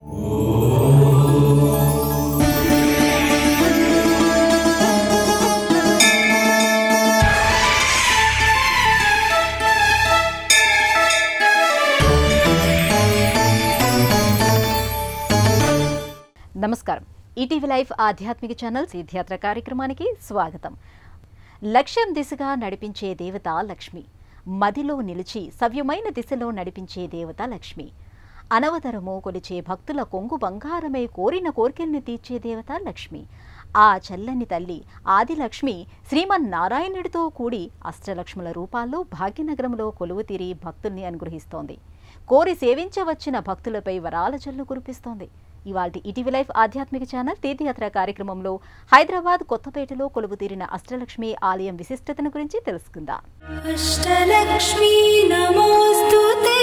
నమస్కారం ETV life ఆధ్యాత్మిక channel తీర్థయాత్ర కార్యక్రమానికి స్వాగతం లక్ష్యం దిశగా నడిపించే దేవత లక్ష్మి మదిలో నిలిచి సవ్యమైన దిశలో నడిపించే దేవత లక్ష్మి అనవతరము కొలిచే భక్తుల కొంగు బంగారమై కోరిన కోరికల్ని తీర్చే దేవత లక్ష్మి ఆ చల్లని తల్లి ఆదిలక్ష్మి శ్రీమన్నారాయణుడితో కూడి అష్టలక్ష్ముల రూపాల్లో భాగ్యనగరంలో కొలువు తీరి భక్తుల్ని అనుగ్రహిస్తోంది కోరి సేవించవచ్చిన భక్తులపై వరాల జల్లు కురిపిస్తోంది ఇవాల్టి ఇటీవీ లైఫ్ ఆధ్యాత్మిక ఛానల్ తీర్థయాత్ర కార్యక్రమంలో హైదరాబాద్ కొత్తపేటలో కొలువు తీరిన అష్టలక్ష్మి ఆలయం విశిష్టతను గురించి తెలుసుకుందాం अष्टलक्ष्मी नमोऽस्तु ते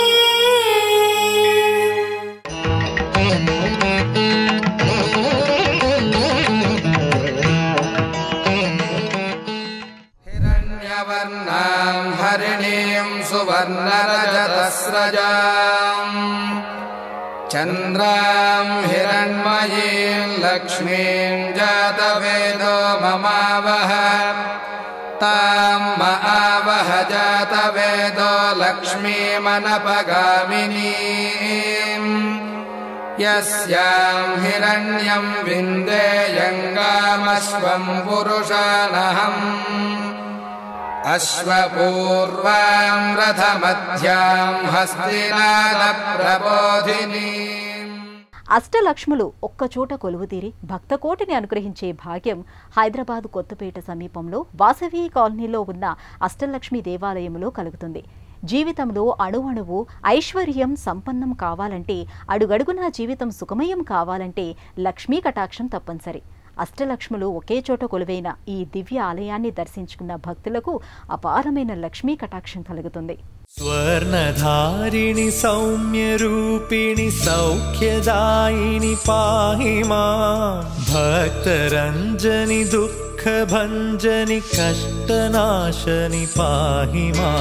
हिरण्यवर्णाम् हरिणीम् सुवर्णरजतस्रजाम् चन्द्राम् हिरण्मयीम् लक्ष्मीम् जातवेदो ममावह ताम् म आवह जातवेदो लक्ष्मीमनपगामिनीम् यस्याम् हिरण्यम् विन्देयङ्गामश्वम् पुरुषानहम् अश्वपूर्वाम् रथमध्याम् हस्तिनादप्रबोधिनीम् అష్టలక్ష్ములు ఒక్కచోట కొలువుతీరి భక్తకోటిని అనుగ్రహించే భాగ్యం హైదరాబాద్ కొత్తపేట సమీపంలో వాసవి కాలనీలో ఉన్న అష్టలక్ష్మి దేవాలయంలో కలుగుతుంది జీవితంలో అణువణువు ఐశ్వర్యం సంపన్నం కావాలంటే అడుగడుగునా జీవితం సుఖమయం కావాలంటే లక్ష్మీ కటాక్షం తప్పనిసరి అష్టలక్ష్ములు ఒకే చోట కొలువైన ఈ దివ్య ఆలయాన్ని దర్శించుకున్న భక్తులకు అపారమైన లక్ష్మీ కటాక్షం కలుగుతుంది स्वर्णधारिणि सौम्यरूपिणि सौख्यदायिनि पाहि मा भक्तरञ्जनि दुःखभञ्जनि कष्टनाशनि पाहि मा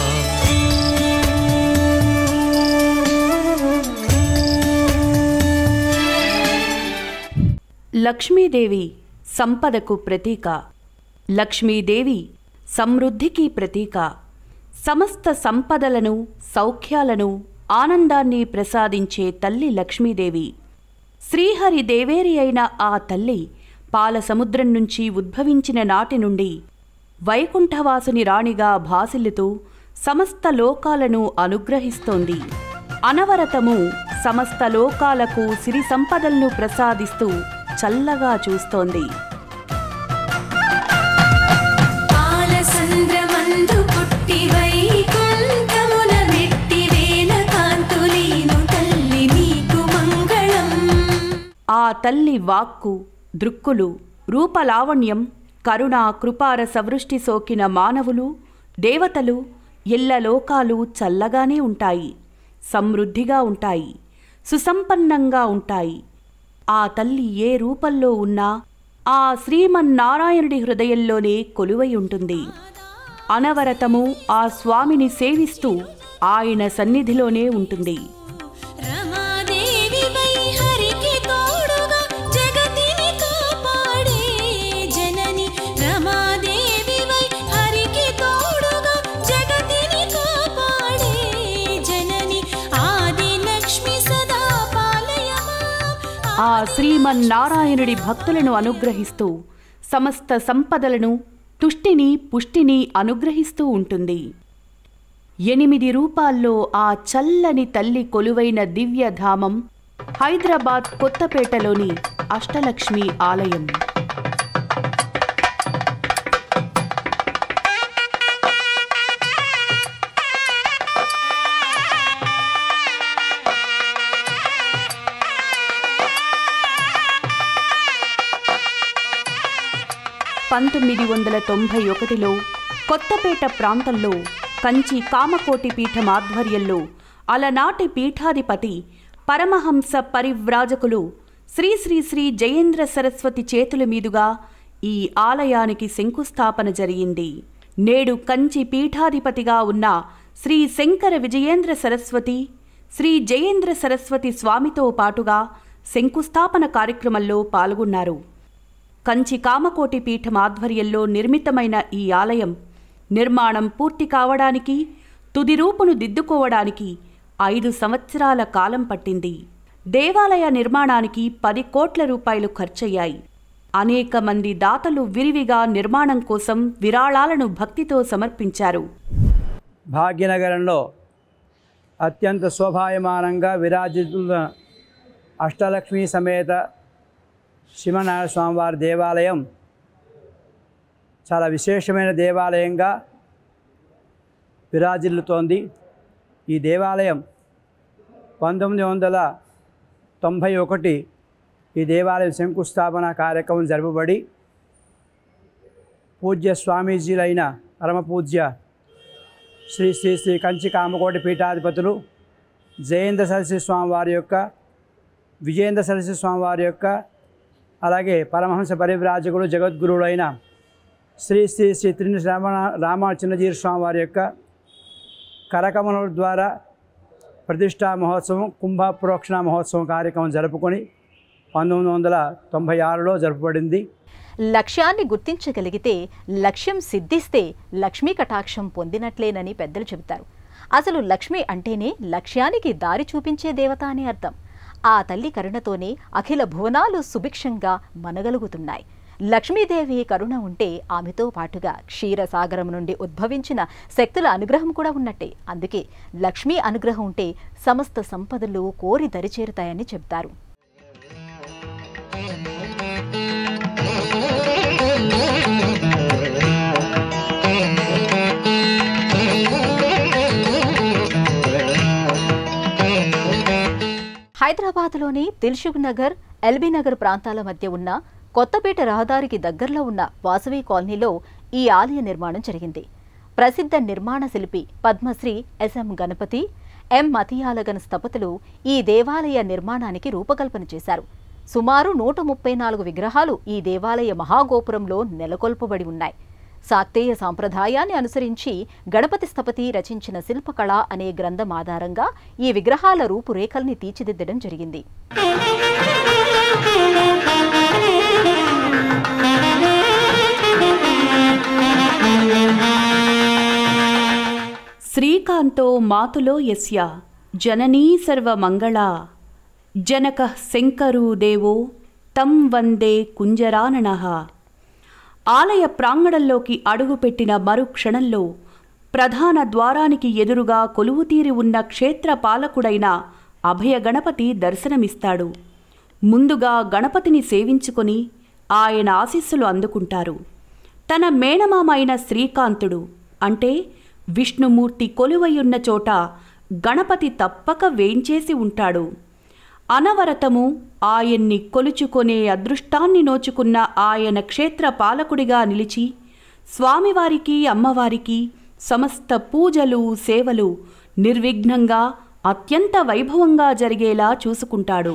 లక్ష్మీదేవి సంపదకు ప్రతీక లక్ష్మీదేవి సమృద్ధికి ప్రతీక సమస్త సంపదలను సౌఖ్యాలను ఆనందాన్ని ప్రసాదించే తల్లి లక్ష్మీదేవి శ్రీహరి దేవేరి అయిన ఆ తల్లి పాల సముద్రం నుంచి ఉద్భవించిన నాటి నుండి వైకుంఠవాసుని రాణిగా భాసిల్లుతూ సమస్త లోకాలను అనుగ్రహిస్తోంది అనవరతము సమస్త లోకాలకు సిరి సంపదలను ప్రసాదిస్తూ చల్లగా చూస్తోంది పాలసంద్రమందు పుట్టి వైకుంఠమున మెట్టి వేల కాంతులీను తల్లి నీకు మంగళం ఆ తల్లి వాక్కు దృక్కులు రూపలావణ్యం కరుణ కృపార సవృష్టి సోకిన మానవులు దేవతలు ఎల్ల లోకాలు చల్లగానే ఉంటాయి సమృద్ధిగా ఉంటాయి సుసంపన్నంగా ఉంటాయి ఆ తల్లి ఏ రూపంలో ఉన్నా ఆ శ్రీమన్నారాయణుడి హృదయంలోనే కొలువై ఉంటుంది అనవరతము ఆ స్వామిని సేవిస్తూ ఆయన సన్నిధిలోనే ఉంటుంది రమాదేవి వై హరికి తోడుగా జగతిని కాపాడే జనని రమాదేవి వై హరికి తోడుగా జగతిని కాపాడే జనని ఆది లక్ష్మి సదా పాలయమా ఆ శ్రీమన్నారాయణుడి భక్తులను అనుగ్రహిస్తూ సమస్త సంపదలను తుష్టిని పుష్టిని అనుగ్రహిస్తూ ఉంటుంది ఎనిమిది రూపాల్లో ఆ చల్లని తల్లి కొలువైన దివ్యధామం హైదరాబాద్ కొత్తపేటలోని అష్టలక్ష్మి ఆలయం పంతొమ్మిది వందల తొంభై ఒకటిలో కొత్తపేట ప్రాంతంలో కంచి కామకోటి పీఠం ఆధ్వర్యంలో అలనాటి పీఠాధిపతి పరమహంస పరివ్రాజకులు శ్రీ శ్రీ శ్రీ జయేంద్ర సరస్వతి చేతుల మీదుగా ఈ ఆలయానికి శంకుస్థాపన జరిగింది నేడు కంచి పీఠాధిపతిగా ఉన్న శ్రీ శంకర విజయేంద్ర సరస్వతి శ్రీ జయేంద్ర సరస్వతి స్వామితో పాటుగా శంకుస్థాపన కార్యక్రమంలో పాల్గొన్నారు కంచి కామకోటి పీఠం ఆధ్వర్యంలో నిర్మితమైన ఈ ఆలయం నిర్మాణం పూర్తి కావడానికి తుది రూపును దిద్దుకోవడానికి ఐదు సంవత్సరాల కాలం పట్టింది దేవాలయ నిర్మాణానికి పది కోట్ల రూపాయలు ఖర్చయ్యాయి అనేక మంది దాతలు విరివిగా నిర్మాణం కోసం విరాళాలను భక్తితో సమర్పించారు భాగ్యనగరంలో అత్యంత శోభాయమానంగా విరాజితున్న అష్టలక్ష్మి సమేత శివనారాయణ స్వామివారి దేవాలయం చాలా విశేషమైన దేవాలయంగా విరాజిల్లుతోంది ఈ దేవాలయం పంతొమ్మిది వందల తొంభై ఒకటి ఈ దేవాలయం శంకుస్థాపన కార్యక్రమం జరపబడి పూజ్య స్వామీజీలైన పరమ పూజ్య శ్రీ శ్రీ శ్రీ కంచి కామకోటి పీఠాధిపతులు జయేంద్ర సరస్వతి స్వామి వారి యొక్క విజయేంద్ర సరస్వతి స్వామి వారి యొక్క అలాగే పరమహంస పరివ్రాజకుడు జగద్గురుడైన శ్రీ శ్రీ శ్రీ త్రిని రామ రామ చిన్నజీర స్వామి వారి యొక్క కరకమల ద్వారా ప్రతిష్టా మహోత్సవం కుంభ ప్రోక్షణ మహోత్సవం కార్యక్రమం జరుపుకొని పంతొమ్మిది వందల తొంభై ఆరులో జరుపబడింది లక్ష్యాన్ని గుర్తించగలిగితే లక్ష్యం సిద్ధిస్తే లక్ష్మీ కటాక్షం పొందినట్లేనని పెద్దలు చెబుతారు అసలు లక్ష్మి అంటేనే లక్ష్యానికి దారి చూపించే దేవత అని అర్థం ఆ తల్లి కరుణతోనే అఖిల భువనాలు సుభిక్షంగా మనగలుగుతున్నాయి లక్ష్మీదేవి కరుణ ఉంటే ఆమెతో పాటుగా క్షీరసాగరం నుండి ఉద్భవించిన శక్తుల అనుగ్రహం కూడా ఉన్నట్టే అందుకే లక్ష్మీ అనుగ్రహం ఉంటే సమస్త సంపదలు కోరి దరిచేరుతాయని చెబుతారు హైదరాబాద్లోని దిల్సుఖ్ నగర్ ఎల్బీ నగర్ ప్రాంతాల మధ్య ఉన్న కొత్తపేట రహదారికి దగ్గరలో ఉన్న వాసవి కాలనీలో ఈ ఆలయ నిర్మాణం జరిగింది ప్రసిద్ధ నిర్మాణ శిల్పి పద్మశ్రీ ఎస్ఎం గణపతి ఎం మతియాలగన్ స్థపతులు ఈ దేవాలయ నిర్మాణానికి రూపకల్పన చేశారు సుమారు నూట ముప్పై నాలుగు విగ్రహాలు ఈ దేవాలయ మహాగోపురంలో నెలకొల్పబడి ఉన్నాయి శాక్తేయ సాంప్రదాయాన్ని అనుసరించి గణపతి స్థపతి రచించిన శిల్పకళ అనే గ్రంథం ఆధారంగా ఈ విగ్రహాల రూపురేఖల్ని తీర్చిదిద్దడం జరిగింది శ్రీకాంతో మాతులో యస్య జననీ సర్వమంగళా జనక శంకరూ దేవో తం వందే కుంజరానన ఆలయ ప్రాంగణంలోకి అడుగుపెట్టిన మరుక్షణంలో ప్రధాన ద్వారానికి ఎదురుగా కొలువుతీరి ఉన్న క్షేత్ర పాలకుడైన అభయ గణపతి దర్శనమిస్తాడు ముందుగా గణపతిని సేవించుకొని ఆయన ఆశీస్సులు అందుకుంటారు తన మేనమామ అయిన శ్రీకాంతుడు అంటే విష్ణుమూర్తి కొలువయున్న చోట గణపతి తప్పక వేంచేసి ఉంటాడు అనవరతము ఆయన్ని కొలుచుకొనే అదృష్టాన్ని నోచుకున్న ఆయన క్షేత్ర పాలకుడిగా నిలిచి స్వామివారికి అమ్మవారికి సమస్త పూజలు సేవలు నిర్విఘ్నంగా అత్యంత వైభవంగా జరిగేలా చూసుకుంటాడు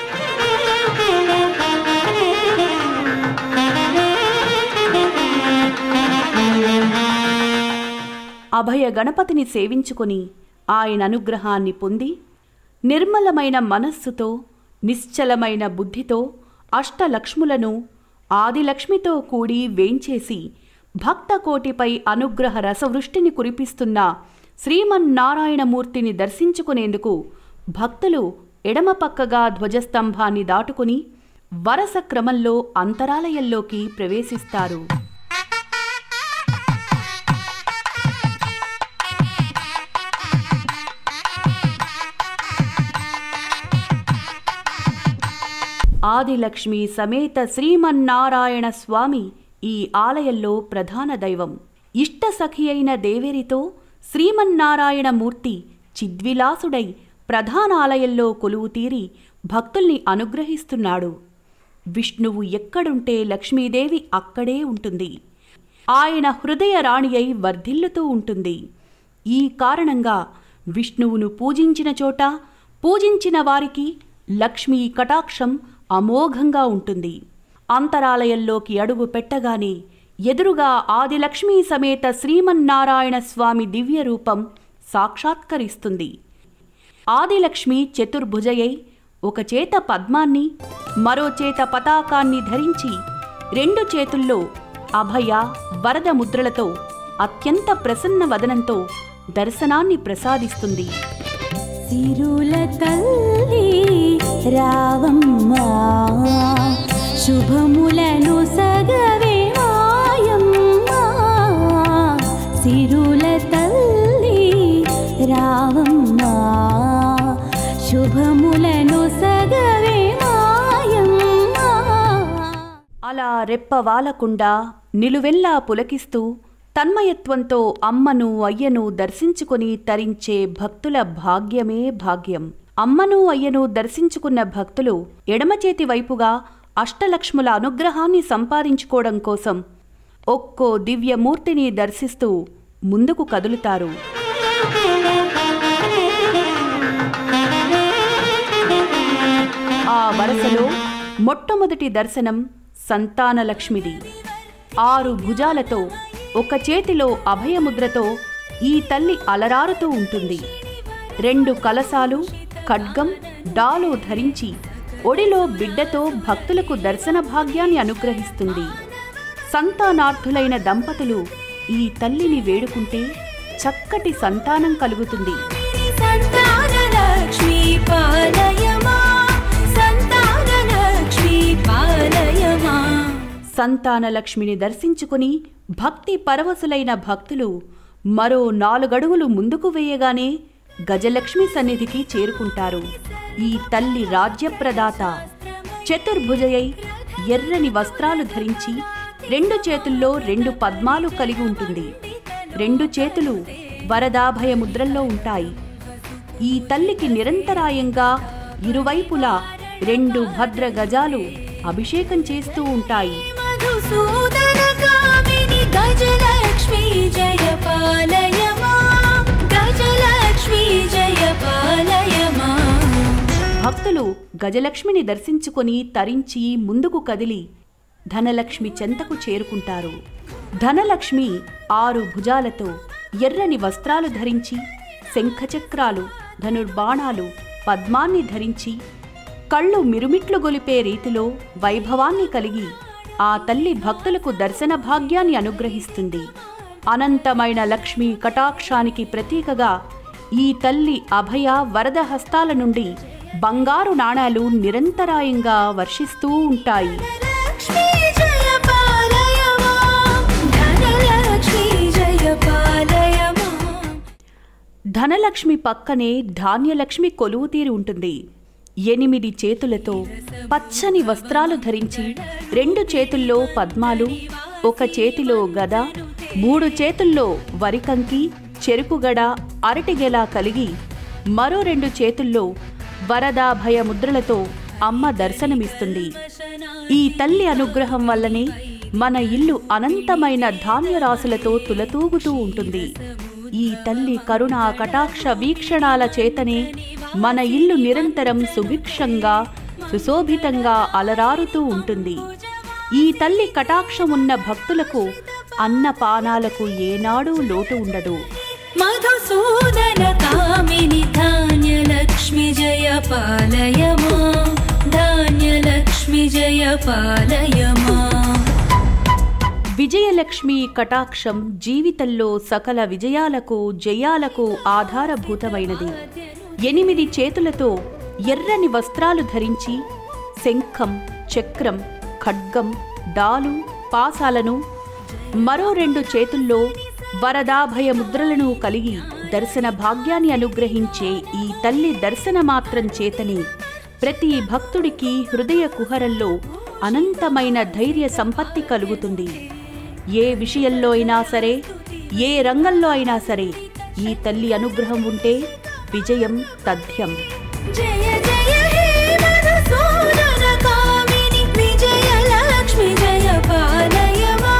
అభయ గణపతిని సేవించుకొని ఆయన అనుగ్రహాన్ని పొంది నిర్మలమైన మనస్సుతో నిశ్చలమైన బుద్ధితో అష్టలక్ష్ములను ఆదిలక్ష్మితో కూడి వేంచేసి భక్తకోటిపై అనుగ్రహ రసవృష్టిని కురిపిస్తున్న శ్రీమన్నారాయణమూర్తిని దర్శించుకునేందుకు భక్తులు ఎడమ పక్కగా ధ్వజస్తంభాన్ని దాటుకుని వరస క్రమంలో అంతరాలయంలోకి ప్రవేశిస్తారు ఆదిలక్ష్మి సమేత శ్రీమన్నారాయణ స్వామి ఈ ఆలయంలో ప్రధాన దైవం ఇష్ట సఖి అయిన దేవేరితో శ్రీమన్నారాయణ మూర్తి చిద్విలాసుడై ప్రధాన ఆలయంలో కొలువు తీరి భక్తుల్ని అనుగ్రహిస్తున్నాడు విష్ణువు ఎక్కడుంటే లక్ష్మీదేవి అక్కడే ఉంటుంది ఆయన హృదయ రాణి అయి వర్ధిల్లుతూ ఉంటుంది ఈ కారణంగా విష్ణువును పూజించిన చోట పూజించిన వారికి లక్ష్మీ కటాక్షం అమోఘంగా ఉంటుంది అంతరాలయంలోకి అడుగు పెట్టగానే ఎదురుగా ఆదిలక్ష్మీ సమేత శ్రీమన్నారాయణ స్వామి దివ్య రూపం సాక్షాత్కరిస్తుంది ఆదిలక్ష్మి చతుర్భుజయై ఒక చేత పద్మాన్ని మరో చేత పతాకాన్ని ధరించి రెండు చేతుల్లో అభయ వరద ముద్రలతో అత్యంత ప్రసన్న వదనంతో దర్శనాన్ని ప్రసాదిస్తుంది సిరుల తల్లి రావమ్మా శుభములను సగవే మాయమ్మా సిరుల తల్లి రావమ్మా శుభములను సగవే మాయమ్మా అలా రెప్పవాలకుండా నిలువెల్లా పులకిస్తూ తన్మయత్వంతో అమ్మను అయ్యను దర్శించుకొని తరించే భక్తుల భాగ్యమే భాగ్యం అమ్మను అయ్యను దర్శించుకున్న భక్తులు ఎడమచేతి వైపుగా అష్టలక్ష్ముల అనుగ్రహాన్ని సంపాదించుకోవడం కోసం ఒక్కో దివ్యమూర్తిని దర్శిస్తూ ముందుకు కదులుతారు ఆ వరసలో మొట్టమొదటి దర్శనం సంతానలక్ష్మిది ఆరు భుజాలతో ఒక చేతిలో అభయముద్రతో ఈ తల్లి అలరారుతూ ఉంటుంది రెండు కలశాలు ఖడ్గం డాలు ధరించి ఒడిలో బిడ్డతో భక్తులకు దర్శన భాగ్యాన్ని అనుగ్రహిస్తుంది సంతానార్థులైన దంపతులు ఈ తల్లిని వేడుకుంటే చక్కటి సంతానం కలుగుతుంది సంతానలక్ష్మీ పాలయమా సంతానలక్ష్మీ పాలయమా సంతానలక్ష్మిని దర్శించుకుని భక్తి పరవశులైన భక్తులు మరో నాలుగడుగులు ముందుకు వేయగానే గజలక్ష్మి సన్నిధికి చేరుకుంటారు ఈ తల్లి రాజ్యప్రదాత చతుర్భుజయై ఎర్రని వస్త్రాలు ధరించి రెండు చేతుల్లో రెండు పద్మాలు కలిగి ఉంటుంది రెండు చేతులు వరదాభయ ముద్రల్లో ఉంటాయి ఈ తల్లికి నిరంతరాయంగా ఇరువైపులా రెండు భద్ర గజాలు అభిషేకం చేస్తూ ఉంటాయి మధుసూదన కామిని గజలక్ష్మీ జయ పాలయమా గజలక్ష్మీ జయ పాలయమా భక్తులు గజలక్ష్మిని దర్శించుకొని తరించి ముందుకు కదిలి ధనలక్ష్మి చెంతకు చేరుకుంటారు ధనలక్ష్మి ఆరు భుజాలతో ఎర్రని వస్త్రాలు ధరించి శంఖచక్రాలు ధనుర్బాణాలు పద్మాన్ని ధరించి కళ్ళు మిరుమిట్లు గొలిపే రీతిలో వైభవాన్ని కలిగి ఆ తల్లి భక్తులకు దర్శన భాగ్యాన్ని అనుగ్రహిస్తుంది అనంతమైన లక్ష్మి కటాక్షానికి ప్రతీకగా ఈ తల్లి అభయ వరద హస్తాల నుండి బంగారు నాణాలు నిరంతరాయంగా వర్షిస్తూ ఉంటాయి లక్ష్మీ జయ పాలయమా ధనలక్ష్మీ జయ పాలయమా ధనలక్ష్మి పక్కనే ధాన్యలక్ష్మి కొలువు తీరి ఉంటుంది ఎనిమిది చేతులతో పచ్చని వస్త్రాలు ధరించి రెండు చేతుల్లో పద్మాలు ఒక చేతిలో గద మూడు చేతుల్లో వరికంకి చెరుకుగడ అరటిగెల కలిగి మరో రెండు చేతుల్లో వరదాభయ ముద్రలతో అమ్మ దర్శనమిస్తుంది ఈ తల్లి అనుగ్రహం వల్లనే మన ఇల్లు అనంతమైన ధాన్యరాశులతో తులతూగుతూ ఉంటుంది ఈ తల్లి కరుణా కటాక్ష వీక్షణాల చేతనే మన ఇల్లు నిరంతరం సుభిక్షంగా సుశోభితంగా అలరారుతూ ఉంటుంది ఈ తల్లి కటాక్షం ఉన్న భక్తులకు అన్నపానాలకు ఏనాడూ లోటు ఉండదు మధుసూదన కామిని ధాన్యలక్ష్మి జయ పాలయమా ధాన్యలక్ష్మి జయ పాలయమా విజయలక్ష్మి కటాక్షం జీవితంలో సకల విజయాలకు జయాలకు ఆధారభూతమైనది ఎనిమిది చేతులతో ఎర్రని వస్త్రాలు ధరించి శంఖం చక్రం ఖడ్గం డాలు పాసాలను మరో రెండు చేతుల్లో వరదాభయ ముద్రలను కలిగి దర్శన భాగ్యాన్ని అనుగ్రహించే ఈ తల్లి దర్శన మాత్రం చేతనే ప్రతి భక్తుడికి హృదయ కుహరంలో అనంతమైన ధైర్య సంపత్తి కలుగుతుంది ఏ విషయంలో అయినా సరే ఏ రంగంలో అయినా సరే ఈ తల్లి అనుగ్రహం ఉంటే విజయం తథ్యం జయ జయ హే మధుసూదన కామిని విజయలక్ష్మి జయ పాలయమా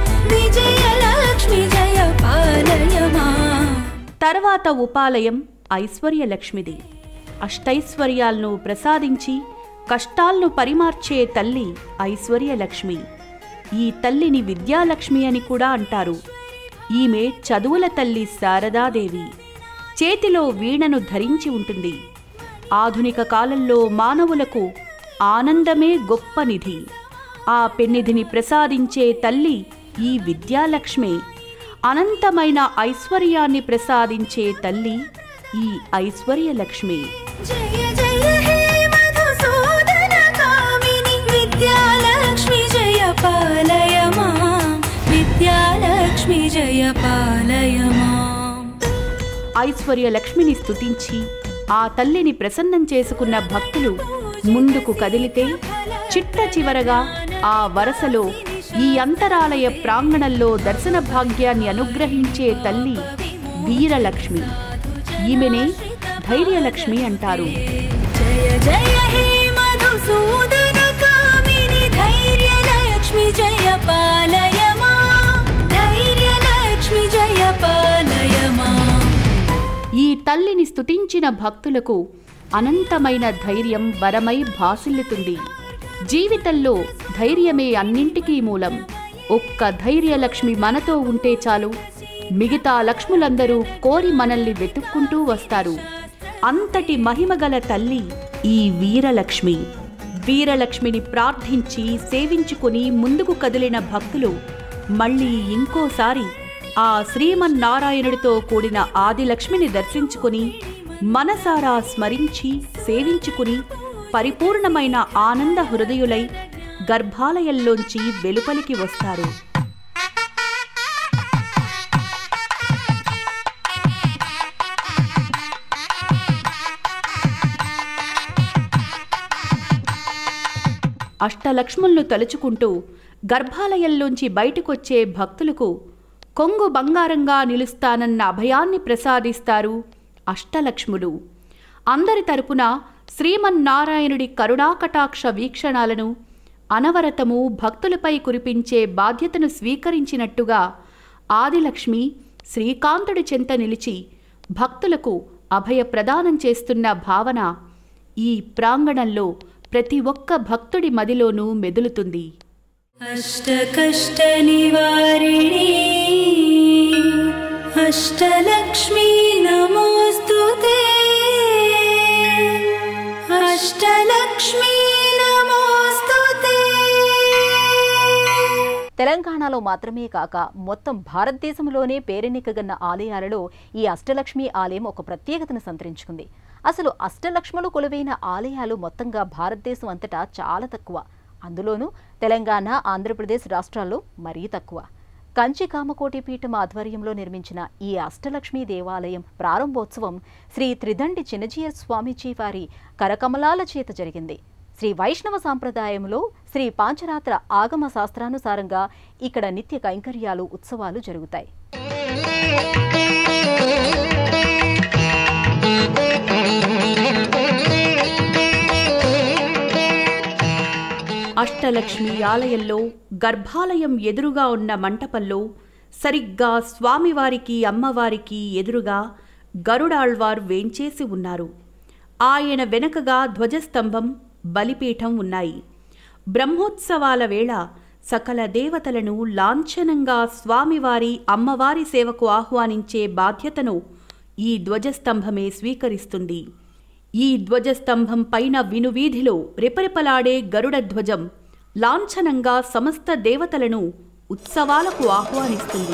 విజయలక్ష్మి జయ పాలయమా తర్వాత ఉపాలయం ఐశ్వర్యలక్ష్మిది అష్టైశ్వర్యాలను ప్రసాదించి కష్టాలను పరిమార్చే తల్లి ఐశ్వర్యలక్ష్మి ఈ తల్లిని విద్యాలక్ష్మి అని కూడా అంటారు ఈమె చదువుల తల్లి శారదాదేవి చేతిలో వీణను ధరించి ఉంటుంది ఆధునిక కాలంలో మానవులకు ఆనందమే గొప్ప నిధి ఆ పెన్నిధిని ప్రసాదించే తల్లి ఈ విద్యాలక్ష్మి అనంతమైన ఐశ్వర్యాన్ని ప్రసాదించే తల్లి ఈ ఐశ్వర్యలక్ష్మి జయ జయ హే మధుసూదన కామిని విద్యాలక్ష్మి జయ పాలయ మాం విద్యాలక్ష్మి జయ పాలయ మాం ఐశ్వర్యలక్ష్మిని స్తుతించి ఆ తల్లిని ప్రసన్నం చేసుకున్న భక్తులు ముందుకు కదిలితే చిట్ట చివరగా ఆ వరసలో ఈ అంతరాలయ ప్రాంగణంలో దర్శన భాగ్యాన్ని అనుగ్రహించే తల్లి వీరలక్ష్మి ఈమెనే ధైర్యలక్ష్మి అంటారు జయ జయ హే మధుసూదన కామిని ధైర్యలక్ష్మి జయ పాలయ మాం ధైర్యలక్ష్మి జయ పాలయ మాం ఈ తల్లిని స్తుతించిన భక్తులకు అనంతమైన ధైర్యం వరమై భాసిల్లుతుంది జీవితంలో ధైర్యమే అన్నింటికీ మూలం ఒక్క ధైర్యలక్ష్మి మనతో ఉంటే చాలు మిగతా లక్ష్ములందరూ కోరి మనల్ని వెతుక్కుంటూ వస్తారు అంతటి మహిమగల తల్లి ఈ వీరలక్ష్మి వీరలక్ష్మిని ప్రార్థించి సేవించుకుని ముందుకు కదిలిన భక్తులు మళ్ళీ ఇంకోసారి ఆ శ్రీమన్నారాయణుడితో కూడిన ఆదిలక్ష్మిని దర్శించుకుని మనసారా స్మరించి సేవించుకుని పరిపూర్ణమైన ఆనంద హృదయులై గర్భాలయంలోంచి వెలుపలికి వస్తారు అష్టలక్ష్ములను తలుచుకుంటూ గర్భాలయంలోంచి బయటకొచ్చే భక్తులకు కొంగు బంగారంగా నిలుస్తానన్న అభయాన్ని ప్రసాదిస్తారు అష్టలక్ష్ములు అందరి తరపున శ్రీమన్నారాయణుడి కరుణాకటాక్ష వీక్షణాలను అనవరతము భక్తులపై కురిపించే బాధ్యతను స్వీకరించినట్టుగా ఆదిలక్ష్మి శ్రీకాంతుడి చెంత నిలిచి భక్తులకు అభయ ప్రదానం చేస్తున్న భావన ఈ ప్రాంగణంలో ప్రతి ఒక్క భక్తుడి మదిలోనూ మెదులుతుంది अष्टकष्टनिवारिणी अष्टलक्ष्मी नमोऽस्तु ते अष्टलक्ष्मी नमोऽस्तु ते తెలంగాణలో మాత్రమే కాక మొత్తం భారతదేశంలోనే పేరెన్నికగన్న ఆలయాలలో ఈ అష్టలక్ష్మి ఆలయం ఒక ప్రత్యేకతను సంతరించుకుంది అసలు అష్టలక్ష్ములు కొలువైన ఆలయాలు మొత్తంగా భారతదేశం అంతటా చాలా తక్కువ అందులోనూ తెలంగాణ ఆంధ్రప్రదేశ్ రాష్ట్రాల్లో మరీ తక్కువ కంచి కామకోటి పీఠం ఆధ్వర్యంలో నిర్మించిన ఈ అష్టలక్ష్మి దేవాలయం ప్రారంభోత్సవం శ్రీ త్రిదండి చిన్నజీయ స్వామీజీ వారి కరకమలాల చేత జరిగింది శ్రీ వైష్ణవ సాంప్రదాయంలో శ్రీ పాంచరాత్ర ఆగమ శాస్త్రానుసారంగా ఇక్కడ నిత్య కైంకర్యాలు ఉత్సవాలు జరుగుతాయి అష్టలక్ష్మి ఆలయంలో గర్భాలయం ఎదురుగా ఉన్న మంటపంలో సరిగ్గా స్వామివారికి అమ్మవారికి ఎదురుగా గరుడాళ్వార్ వేంచేసి ఉన్నారు ఆయన వెనకగా ధ్వజస్తంభం బలిపీఠం ఉన్నాయి బ్రహ్మోత్సవాల వేళ సకల దేవతలను లాంఛనంగా స్వామివారి అమ్మవారి సేవకు ఆహ్వానించే బాధ్యతను ఈ ధ్వజస్తంభమే స్వీకరిస్తుంది ఈ ధ్వజస్తంభం పైన వినువీధిలో రెపరెపలాడే గరుడ ధ్వజం లాంఛనంగా సమస్త దేవతలను ఉత్సవాలకు ఆహ్వానిస్తుంది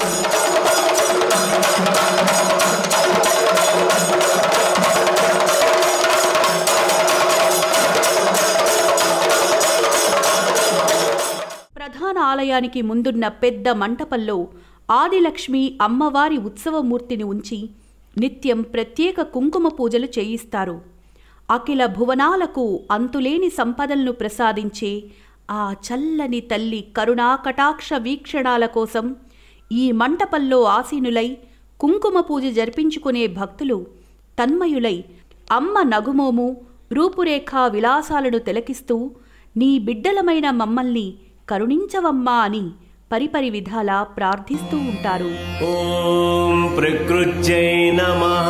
ప్రధాన ఆలయానికి ముందున్న పెద్ద మంటపంలో ఆదిలక్ష్మి అమ్మవారి ఉత్సవమూర్తిని ఉంచి నిత్యం ప్రత్యేక కుంకుమ పూజలు చేయిస్తారు అఖిల భువనాలకు అంతులేని సంపదలను ప్రసాదించే ఆ చల్లని తల్లి కరుణా కటాక్ష వీక్షణాల కోసం ఈ మంటపంలో ఆసీనులై కుంకుమ పూజ జరిపించుకునే భక్తులు తన్మయులై అమ్మ నగుమోము రూపురేఖ విలాసాలను తిలకిస్తూ నీ బిడ్డలమైన మమ్మల్ని కరుణించవమ్మా అని పరిపరి విధాలా ప్రార్థిస్తూ ఉంటారు ॐ प्रकृत्यै नमः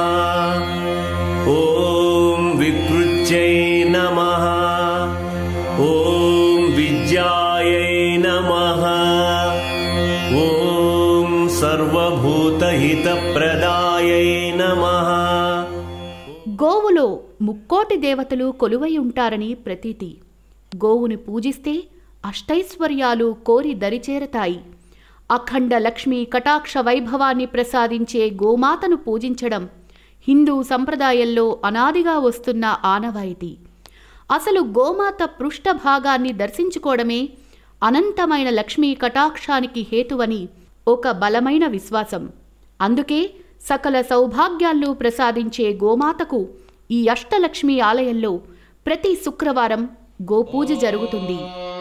ॐ विकृत्यै नमः ॐ विद्यायै नमः ॐ सर्वभूतहितप्रदायै नमः గోవులో ముక్కోటి దేవతలు కొలువై ఉంటారని ప్రతీతి గోవుని పూజిస్తే అష్టైశ్వర్యాలు కోరి దరిచేరతాయి అఖండ లక్ష్మి కటాక్ష వైభవాన్ని ప్రసాదించే గోమాతను పూజించడం హిందూ సంప్రదాయంలో అనాదిగా వస్తున్న ఆనవాయితీ అసలు గోమాత పృష్ఠభాగాన్ని దర్శించుకోవడమే అనంతమైన లక్ష్మీ కటాక్షానికి హేతువని ఒక బలమైన విశ్వాసం అందుకే సకల సౌభాగ్యాలు ప్రసాదించే గోమాతకు ఈ అష్టలక్ష్మి ఆలయంలో ప్రతి శుక్రవారం గోపూజ జరుగుతుంది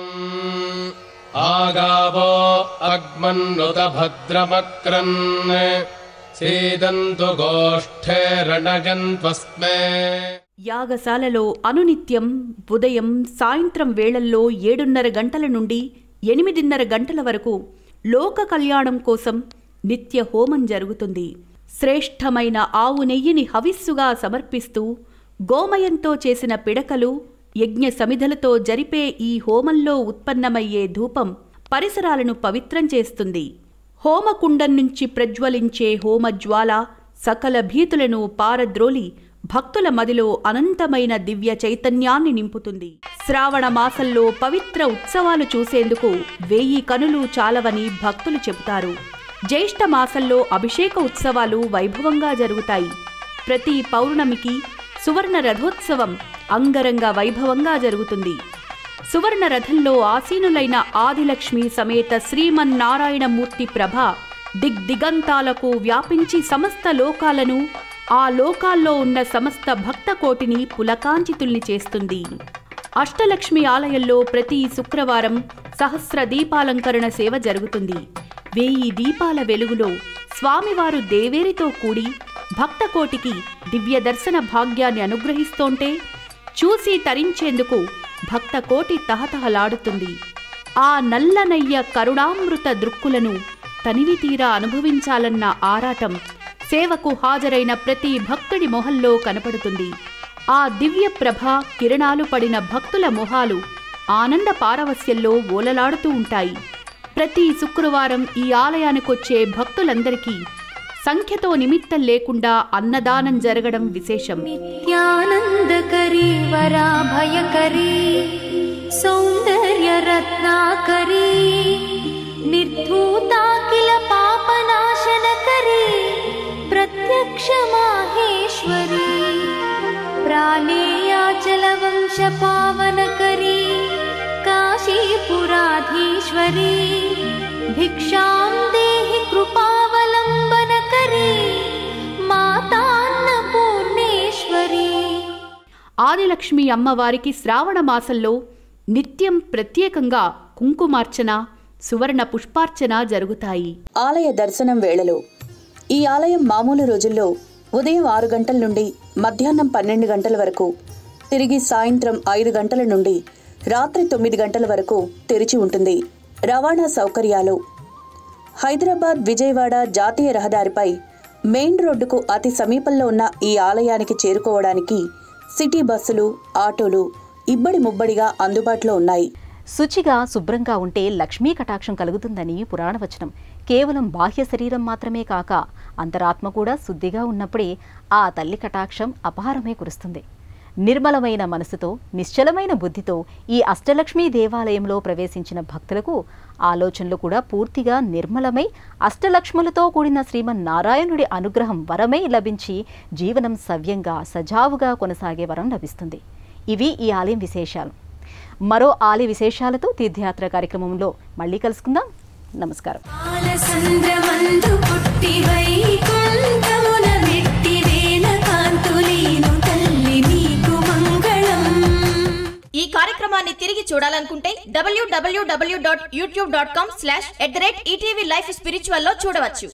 आगावो अग्मन्नुत भद्रमक्रन् सीदन्तु गोष्ठे रणयन्त्वस्मे యాగశాలలో అనునిత్యం ఉదయం సాయంత్రం వేళల్లో ఏడున్నర గంటల నుండి ఎనిమిదిన్నర గంటల వరకు లోక కళ్యాణం కోసం నిత్య హోమం జరుగుతుంది శ్రేష్టమైన ఆవు నెయ్యిని హవిస్సుగా సమర్పిస్తూ గోమయంతో చేసిన పిడకలు యజ్ఞ సమిధలతో జరిపే ఈ హోమంలో ఉత్పన్నమయ్యే ధూపం పరిసరాలను పవిత్రం చేస్తుంది హోమకుండం నుంచి ప్రజ్వలించే హోమజ్వాల సకల భీతులను పారద్రోలి భక్తుల మదిలో అనంతమైన దివ్య చైతన్యాన్ని నింపుతుంది శ్రావణ మాసంలో పవిత్ర ఉత్సవాలు చూసేందుకు వెయ్యి కనులు చాలవని భక్తులు చెబుతారు జ్యేష్ఠ మాసంలో అభిషేక ఉత్సవాలు వైభవంగా జరుగుతాయి ప్రతి పౌర్ణమికి సువర్ణ రథోత్సవం అంగరంగ వైభవంగా జరుగుతుంది సువర్ణ రథంలో ఆసీనులైన ఆదిలక్ష్మి సమేత శ్రీమన్నారాయణమూర్తి ప్రభ దిగ్దిగంతాలకు వ్యాపించి సమస్త లోకాలను ఆ లోకాల్లో ఉన్న సమస్త భక్త కోటిని పులకాంచితుల్ని చేస్తుంది అష్టలక్ష్మి ఆలయంలో ప్రతి శుక్రవారం సహస్ర దీపాలంకరణ సేవ జరుగుతుంది వెయ్యి దీపాల వెలుగులో స్వామివారు దేవేరితో కూడి భక్త కోటికి దివ్య దర్శన భాగ్యాన్ని అనుగ్రహిస్తోంటే చూసి తరించేందుకు భక్త కోటి తహతహలాడుతుంది ఆ నల్లనయ్య కరుణామృత దృక్కులను తనివి తీరా అనుభవించాలన్న ఆరాటం సేవకు హాజరైన ప్రతి భక్తుడి మొహంలో కనపడుతుంది ఆ దివ్య ప్రభ కిరణాలు పడిన భక్తుల మొహాలు ఆనంద పారవస్యంలో ఓలలాడుతూ ఉంటాయి ప్రతి శుక్రవారం ఈ ఆలయానికొచ్చే భక్తులందరికీ సంఖ్యతో నిమిత్తం లేకుండా అన్నదానం జరగడం విశేషం नित्यानन्दकरी वराभयकरी सौन्दर्यरत्नाकरी निर्धूता किल पापनाशनकरी प्रत्यक्षमाहेश्वरी प्राणेयाचलवंशपावनकरी काशीपुराधीश्वरी भिक्षां देहि कृपावलम्बनकरी मातान्नपूर्णेश्वरी ఆదిలక్ష్మి అమ్మవారికి శ్రావణ మాసంలో నిత్యం ప్రత్యేకంగా కుంకుమార్చన సువర్ణ పుష్పార్చన జరుగుతాయి ఆలయ దర్శనం వేళలో ఈ ఆలయం మామూలు రోజుల్లో ఉదయం ఆరు గంటల నుండి మధ్యాహ్నం పన్నెండు గంటల వరకు తిరిగి సాయంత్రం ఐదు గంటల నుండి రాత్రి తొమ్మిది గంటల వరకు తెరిచి ఉంటుంది రవాణా సౌకర్యాలు హైదరాబాద్ విజయవాడ జాతీయ రహదారిపై మెయిన్ రోడ్డుకు అతి సమీపంలో ఉన్న ఈ ఆలయానికి చేరుకోవడానికి సిటీ బస్సులు ఆటోలు ఇబ్బడి ముబ్బడిగా అందుబాటులో ఉన్నాయి శుచిగా శుభ్రంగా ఉంటే లక్ష్మీ కటాక్షం కలుగుతుందని పురాణవచనం కేవలం బాహ్య శరీరం మాత్రమే కాక అంతరాత్మ కూడా శుద్ధిగా ఉన్నప్పుడే ఆ తల్లి కటాక్షం అపారమే కురుస్తుంది నిర్మలమైన మనసుతో నిశ్చలమైన బుద్ధితో ఈ అష్టలక్ష్మీ దేవాలయంలో ప్రవేశించిన భక్తులకు ఆలోచనలు కూడా పూర్తిగా నిర్మలమై అష్టలక్ష్ములతో కూడిన శ్రీమన్నారాయణుడి అనుగ్రహం వరమై లభించి జీవనం సవ్యంగా సజావుగా కొనసాగే వరం లభిస్తుంది ఇవి ఈ ఆలయం విశేషాలు మరో ఆలయ విశేషాలతో తీర్థయాత్ర కార్యక్రమంలో మళ్ళీ కలుసుకుందాం నమస్కారం పాలసంద్రమందు పుట్టి వైకుంఠమున మెట్టి వేల కాంతులీను తల్లి నీకు మంగళం ఈ కార్యక్రమాన్ని తిరిగి చూడాలనుకుంటే W W W dot YouTube dot com slash at the rate ETV life spiritual లో చూడవచ్చు